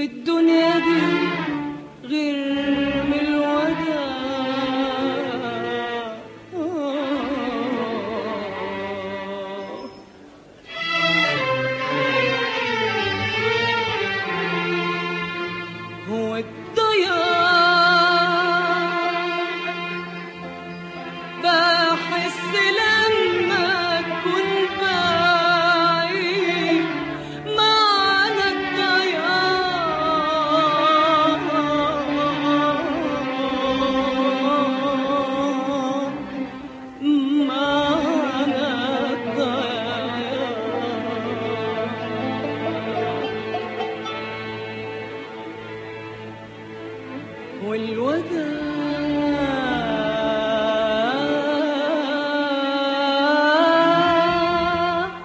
الدنيا دي غير من الوداع هو الضياع بحس لما تكون بعيد معنى الضياع معنى الضياع والوداع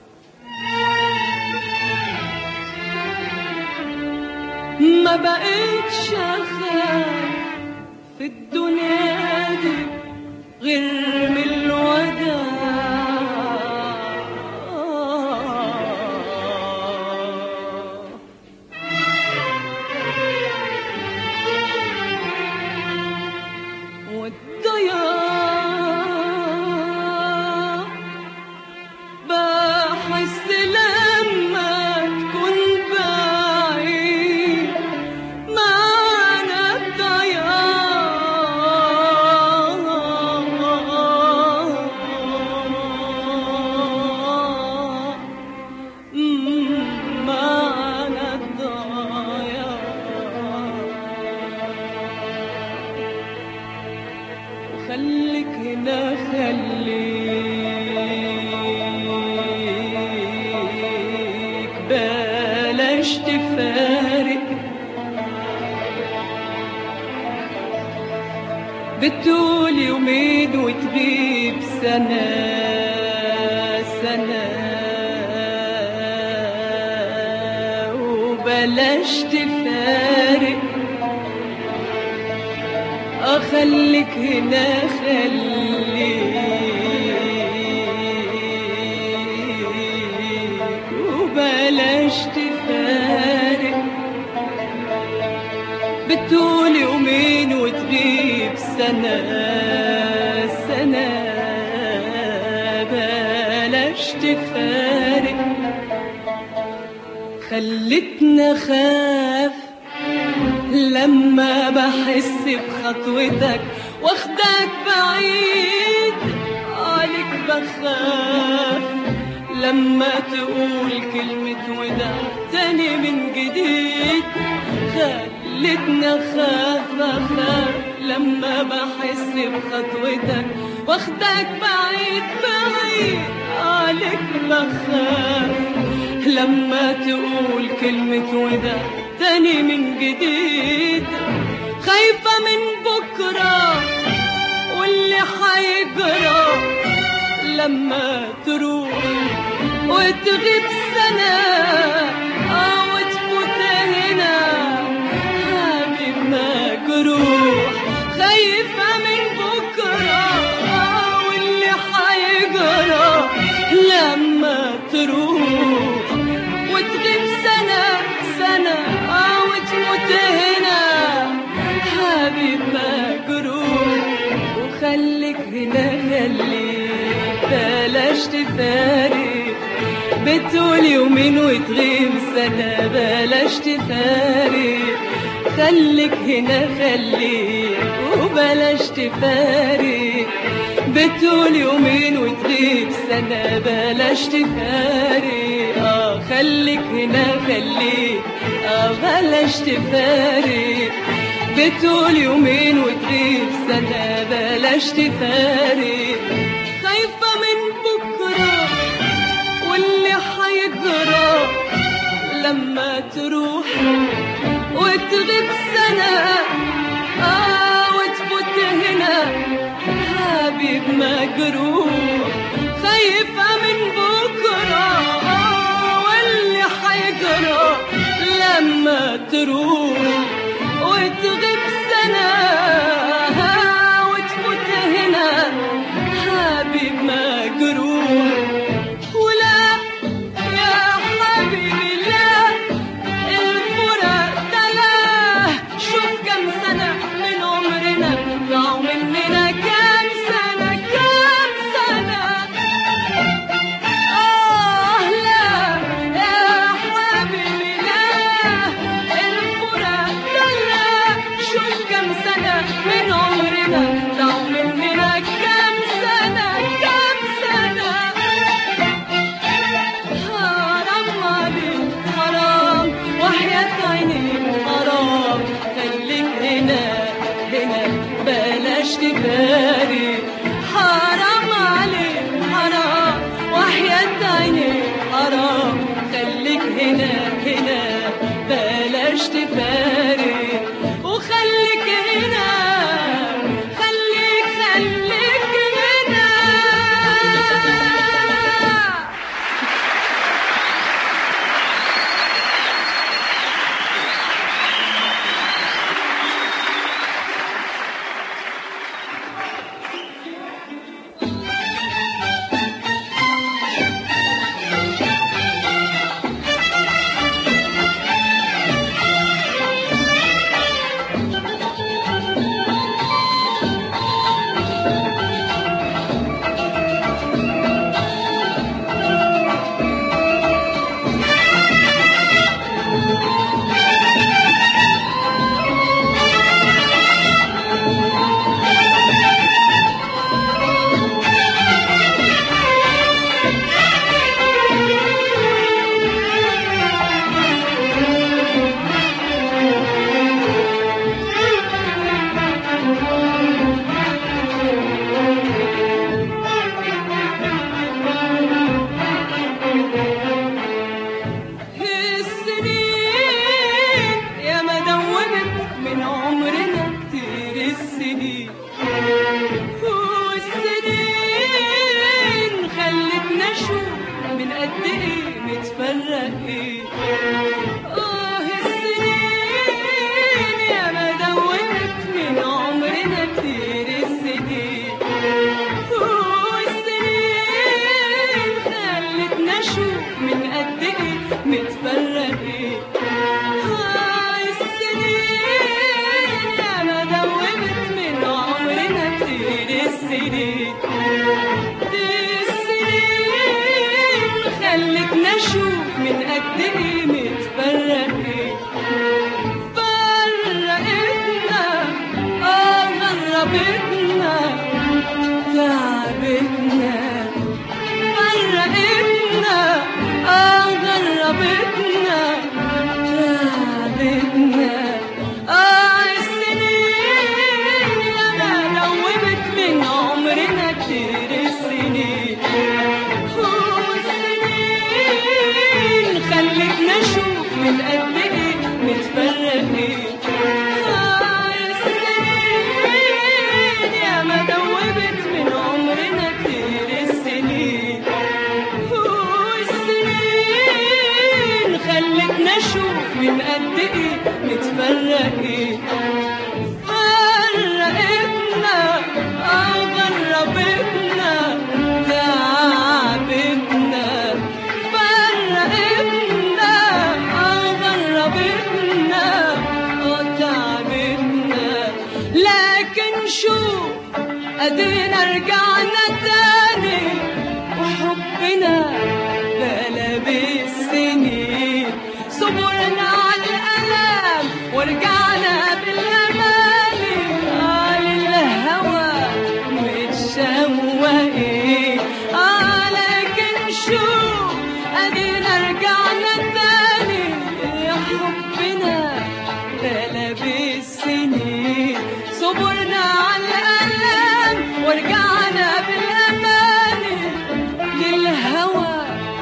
ما بقتش اخاف في الدنيا دي غير من الوداع والضياع بحس لما تكون بعيد معنى الضياع معنى الضياع خليك هنا خليك بلاش تفارق بتقول يومين وتغيب سنة سنة وبلاش تفارق أخليك هنا خليك وبلاش تفارق بتقول يومين وتغيب سنة سنة بلاش تفارق خلتنا خاف لما بحس بخطوتك واخدك بعيد عليك بخاف لما تقول كلمة وداع تاني من جديد خلتنا خاف أخاف لما بحس بخطوتك واخدك بعيد بعيد عليك بخاف لما تقول كلمة وداع تاني من جديد خايفة من بكرة واللي حيجرى لما تروح وتغيب سنة أو تفوت هنا حبيب مجروح خايفة من بكرة واللي حيجرى لما تروح وتغيب سنة سنة أو تموت هنا حبيب مجروح وخليك هنا خليك بلاش تفارق بتقول يومين وتغيب سنة بلاش تفارق خليك هنا خليك وبلاش تفارق بتقول يومين وتغيب سنة بلاش تفارق اه خليك هنا خليك اه بلاش تفارق بتقول يومين وتغيب سنة بلاش تفارق خايفة من بكرة واللي حيجرى لما تروح وتغيب سنة آه وتفوت هنا حبيب مجروح خايفة من بكرة آه واللي حيجرى لما تروح وتغيب سنة آه وتفوت هنا حبيب مجروح ولا يا حبيبي لا الفراق تفارق وخليك هنا خليك خليك هنا السنين يا ما دوبت من عمرنا كتير السنين والسنين خلتنا نشوف من قد ايه متفرقين اه السنين يا ما دوبت من عمرنا كتير السنين والسنين خلتنا نشوف من قد ايه متفرقين آه السنين يا ما دوبت من عمرنا كتير السنين دي السنين خلتنا نشوف من قد ايه متفرقين فرقتنا اه غربتنا تعبتنا فرقتنا اه غربتنا تعبتنا اه السنين لما نومت من عمرنا كتير السنين والسنين خلتنا نشوف من قد ايه متفرقين آه السنين يا ما دوبت من عمرنا كتير السنين والسنين خلتنا نشوف من قد ايه متفرقين فرقتنا اه غربتنا تعبتنا فرقتنا اه غربتنا اه تعبتنا لكن شوف ادينا رجعنا تاني وحبنا بلا بالسنين صبرنا على الالم ورجعنا بالاماني قال الهوى متشوقين اه لكن شوف ادينا رجعنا تاني يا حبنا بلا بالسنين صبرنا على الالم ورجعنا بالاماني للهوى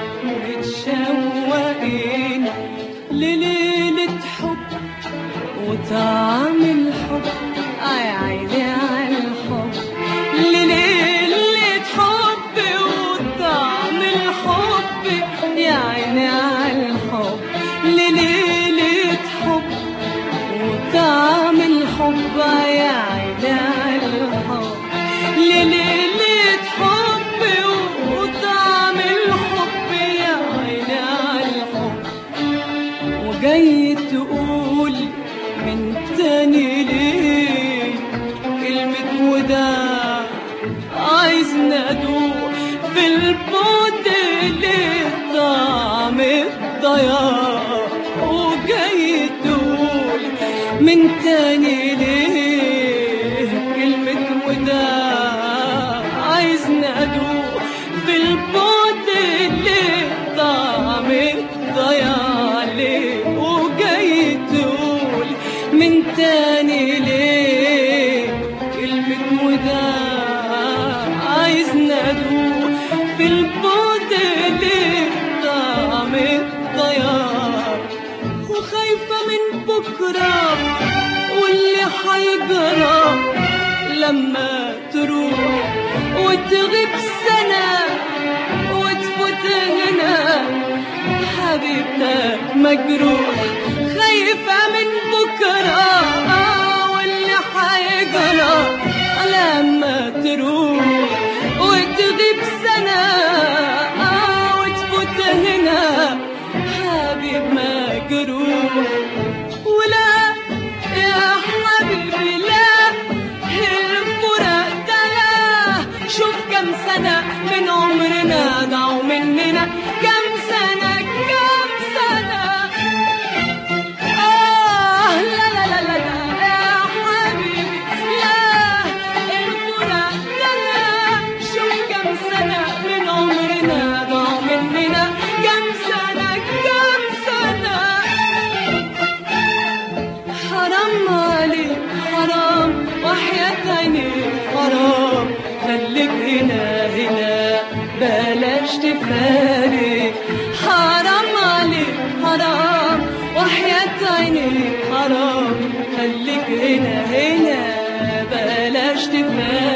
متشوقين لليلة حب وطعم الحب آي عيني على الحب لليلة حب وطعم الحب يا عيني على الحب لليلة حب وطعم الحب يا عيني على الحب لليلة حب وطعم الحب يا عيني على الحب وجاي تقول من تاني ليه كلمة وداع عايز ندوق في البعد ليه طعم الضياع وجاي تقول من تاني ليه كلمة وداع عايز ندوق في البعد ليه طعم الضياع ليه وجاي تقول من تاني ليه كلمة وداع عايز ندوق في البعد ليه طعم الضياع وخايفة من بكرة واللي حيجرى لما تروح وتغيب سنة وتفوت هنا حبيبتك مجروح خايفة من بكرة آه واللي حيجرى لما تروح وتغيب سنة آه وتفوت هنا حبيب مجروح ولا يا حبيبي لا الفراق ده لا شوف كم سنة من عمرنا ضاعوا مننا كم سنة كم سنة آه لا لا لا لا لا يا حبيبي لا الفراق ده لا شوف كم سنة من عمرنا ضاعوا مننا كم سنة كم سنة حرام عليك حرام وحياة عينيك حرام خليك هنا هنا بلاش تفارق حرام عليك حرام وحياة عينيك حرام خليك هنا هنا بلاش تفارق